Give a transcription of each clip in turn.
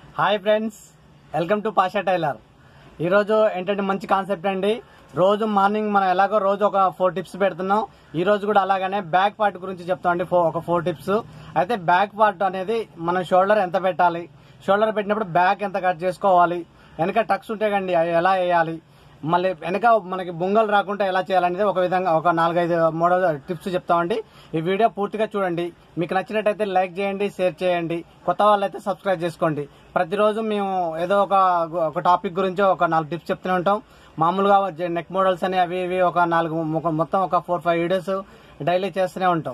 hi friends welcome to Pasha tailor ఈరోజు ఏంటంటే మంచి కాన్సెప్ట్ అండి రోజు మార్నింగ్ మనం ఎలాగో రోజు ఒక ఫోర్ టిప్స్ పెడుతున్నాం ఈ రోజు కూడా అలాగనే బ్యాక్ పార్ట్ గురించి చెప్తాం అండి ఒక ఫోర్ టిప్స్ అయితే బ్యాక్ పార్ట్ అనేది మనం షోల్డర్ ఎంత పెట్టాలి షోల్డర్ పెట్టినప్పుడు బ్యాక్ ఎంత కట్ చేసుకోవాలి వెనక టక్స్ ఉంటాయి కండి అవి ఎలా వేయాలి మళ్ళీ వెనక మనకి బొంగలు రాకుండా ఎలా చేయాలనేది ఒక విధంగా ఒక నాలుగైదు మూడో టిప్స్ చెప్తామండి ఈ వీడియో పూర్తిగా చూడండి మీకు నచ్చినట్టయితే లైక్ చేయండి షేర్ చేయండి కొత్త వాళ్ళైతే సబ్స్క్రైబ్ చేసుకోండి ప్రతిరోజు మేము ఏదో ఒక ఒక టాపిక్ గురించి ఒక నాలుగు టిప్స్ చెప్తూనే ఉంటాం మామూలుగా నెక్ మోడల్స్ అని అవి ఇవి ఒక నాలుగు ఒక- మొత్తం ఒక ఫోర్ ఫైవ్ వీడియోస్ డైలీ చేస్తూనే ఉంటాం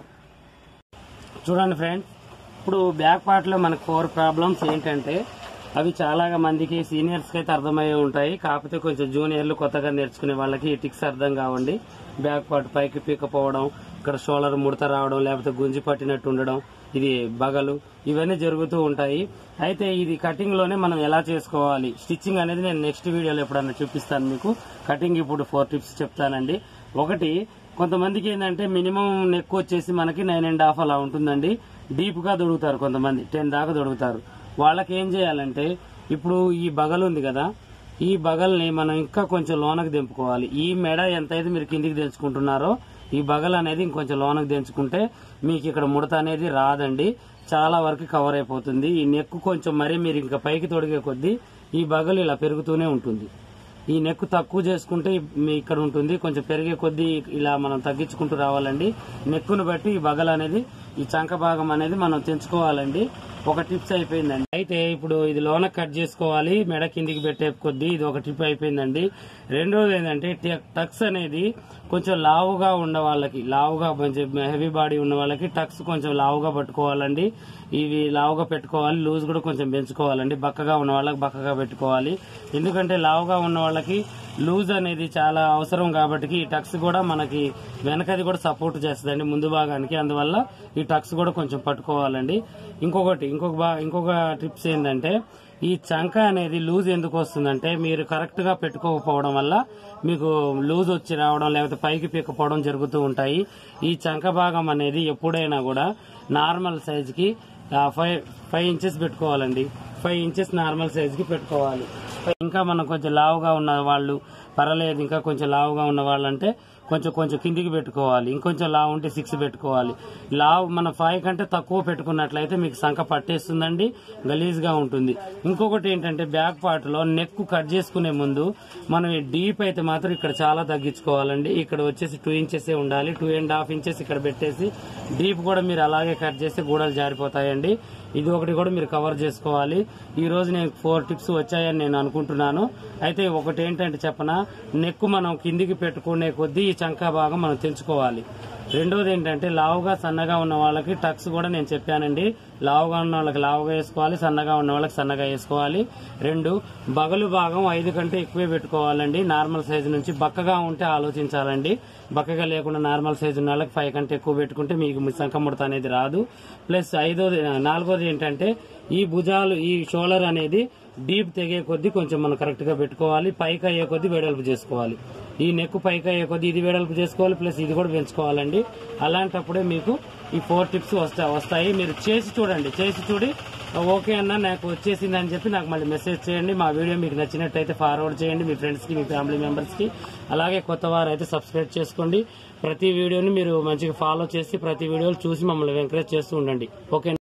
చూడండి ఫ్రెండ్స్ ఇప్పుడు బ్యాక్ పార్ట్ లో మనకు ఫోర్ ప్రాబ్లమ్స్ ఏంటంటే అవి చాలా మందికి సీనియర్స్ కి అయితే అర్థమయ్యే ఉంటాయి కాకపోతే కొంచెం జూనియర్లు కొత్తగా నేర్చుకునే వాళ్ళకి ఈ టిక్స్ అర్థం కావండి బ్యాక్ పార్ట్ పైకి పీకపోవడం ఇక్కడ షోల్డర్ ముడత రావడం లేకపోతే గుంజి పట్టినట్టు ఉండడం ఇది బగలు ఇవన్నీ జరుగుతూ ఉంటాయి అయితే ఇది కటింగ్ లోనే మనం ఎలా చేసుకోవాలి స్టిచ్చింగ్ అనేది నేను నెక్స్ట్ వీడియోలో ఎప్పుడన్నా చూపిస్తాను మీకు కటింగ్ ఇప్పుడు ఫోర్ టిప్స్ చెప్తానండి ఒకటి కొంతమందికి ఏంటంటే మినిమం నెక్ వచ్చేసి మనకి నైన్ అండ్ హాఫ్ అలా ఉంటుందండి డీప్ గా దొడుగుతారు కొంతమంది టెన్ దాకా దొడుగుతారు వాళ్ళకి ఏం చేయాలంటే ఇప్పుడు ఈ బగల్ ఉంది కదా ఈ బగల్ని మనం ఇంకా కొంచెం లోనకు దింపుకోవాలి ఈ మెడ ఎంతైతే మీరు కిందికి తెంచుకుంటున్నారో ఈ బగల్ అనేది ఇంకొంచెం లోనకు దించుకుంటే మీకు ఇక్కడ ముడత అనేది రాదండి చాలా వరకు కవర్ అయిపోతుంది ఈ నెక్ కొంచెం మరీ మీరు ఇంకా పైకి తొడిగే కొద్దీ ఈ బగల్ ఇలా పెరుగుతూనే ఉంటుంది ఈ నెక్ తక్కువ చేసుకుంటే మీ ఇక్కడ ఉంటుంది కొంచెం పెరిగే కొద్దీ ఇలా మనం తగ్గించుకుంటూ రావాలండి నెక్కును బట్టి ఈ బగల్ అనేది ఈ చంక భాగం అనేది మనం తెంచుకోవాలండి ఒక టిప్స్ అయిపోయిందండి అయితే ఇప్పుడు ఇది లోన కట్ చేసుకోవాలి మెడ కిందికి పెట్టే కొద్దీ ఇది ఒక టిప్ అయిపోయిందండి రెండోది ఏంటంటే ట- టక్స్ అనేది కొంచెం లావుగా ఉన్న వాళ్ళకి లావుగా కొంచెం హెవీ బాడీ ఉన్న వాళ్ళకి టక్స్ కొంచెం లావుగా పట్టుకోవాలండి ఇవి లావుగా పెట్టుకోవాలి లూజ్ కూడా కొంచెం పెంచుకోవాలండి బక్కగా ఉన్న వాళ్ళకి బక్కగా పెట్టుకోవాలి ఎందుకంటే లావుగా ఉన్న వాళ్ళకి లూజ్ అనేది చాలా అవసరం కాబట్టి ఈ టక్స్ కూడా మనకి వెనకది కూడా సపోర్ట్ చేస్తుందండి ముందు భాగానికి అందువల్ల ఈ టక్స్ కూడా కొంచెం పట్టుకోవాలండి ఇంకొకటి ఇంకొక బా ఇంకొక టిప్స్ ఏంటంటే ఈ చంక అనేది లూజ్ ఎందుకు వస్తుందంటే మీరు కరెక్ట్ గా పెట్టుకోకపోవడం వల్ల మీకు లూజ్ వచ్చి రావడం లేకపోతే పైకి పీకపోవడం జరుగుతూ ఉంటాయి ఈ చంక భాగం అనేది ఎప్పుడైనా కూడా నార్మల్ సైజ్ కి ఫైవ్ ఫైవ్ ఇంచెస్ పెట్టుకోవాలండి ఫైవ్ ఇంచెస్ నార్మల్ సైజ్ కి పెట్టుకోవాలి ఇంకా మనం కొంచెం లావుగా ఉన్న వాళ్ళు పర్వాలేదు ఇంకా కొంచెం లావుగా ఉన్న వాళ్ళు అంటే కొంచెం కొంచెం కిందికి పెట్టుకోవాలి ఇంకొంచెం లావు ఉంటే సిక్స్ పెట్టుకోవాలి లావు మన ఫైవ్ కంటే తక్కువ పెట్టుకున్నట్లయితే మీకు సంఖ పట్టేస్తుందండి గలీజ్ గా ఉంటుంది ఇంకొకటి ఏంటంటే బ్యాక్ పార్ట్ లో నెక్ కట్ చేసుకునే ముందు మనం ఈ డీప్ అయితే మాత్రం ఇక్కడ చాలా తగ్గించుకోవాలండి ఇక్కడ వచ్చేసి టూ ఇంచెస్ ఉండాలి టూ అండ్ హాఫ్ ఇంచెస్ ఇక్కడ పెట్టేసి డీప్ కూడా మీరు అలాగే కట్ చేస్తే గూడలు జారిపోతాయండి ఇది ఒకటి కూడా మీరు కవర్ చేసుకోవాలి ఈ రోజు నేను ఫోర్ టిప్స్ వచ్చాయని నేను అనుకుంటున్నాను అయితే ఒకటి ఏంటంటే చెప్పనా నెక్ మనం కిందికి పెట్టుకునే కొద్దీ ఈ చంకా భాగం మనం తెంచుకోవాలి రెండోది ఏంటంటే లావుగా సన్నగా ఉన్న వాళ్ళకి టక్స్ కూడా నేను చెప్పానండి లావుగా ఉన్న వాళ్ళకి లావుగా వేసుకోవాలి సన్నగా ఉన్న వాళ్ళకి సన్నగా వేసుకోవాలి రెండు బగలు భాగం ఐదు కంటే ఎక్కువే పెట్టుకోవాలండి నార్మల్ సైజు నుంచి బక్కగా ఉంటే ఆలోచించాలండి బక్కగా లేకుండా నార్మల్ సైజు ఉన్న వాళ్ళకి ఫైవ్ కంటే ఎక్కువ పెట్టుకుంటే మీకు మీ సంఖ ముడత అనేది రాదు ప్లస్ ఐదోది నాలుగోది ఏంటంటే ఈ భుజాలు ఈ షోల్డర్ అనేది డీప్ తెగే కొద్దీ కొంచెం మనం కరెక్ట్ గా పెట్టుకోవాలి పైకి అయ్యే కొద్దీ వెడల్పు చేసుకోవాలి ఈ నెక్ పైకి అయ్యే కొద్దీ ఇది వెడల్పు చేసుకోవాలి ప్లస్ ఇది కూడా పెంచుకోవాలండి అలాంటప్పుడే మీకు ఈ ఫోర్ టిప్స్ వస్తా వస్తాయి మీరు చేసి చూడండి చేసి చూడి ఓకే అన్న నాకు వచ్చేసింది అని చెప్పి నాకు మళ్ళీ మెసేజ్ చేయండి మా వీడియో మీకు నచ్చినట్టయితే ఫార్వర్డ్ చేయండి మీ ఫ్రెండ్స్ కి మీ ఫ్యామిలీ మెంబర్స్ కి అలాగే కొత్త వారు అయితే సబ్స్క్రైబ్ చేసుకోండి ప్రతి వీడియోని మీరు మంచిగా ఫాలో చేసి ప్రతి వీడియోలు చూసి మమ్మల్ని ఎంకరేజ్ చేస్తూ ఉండండి ఓకే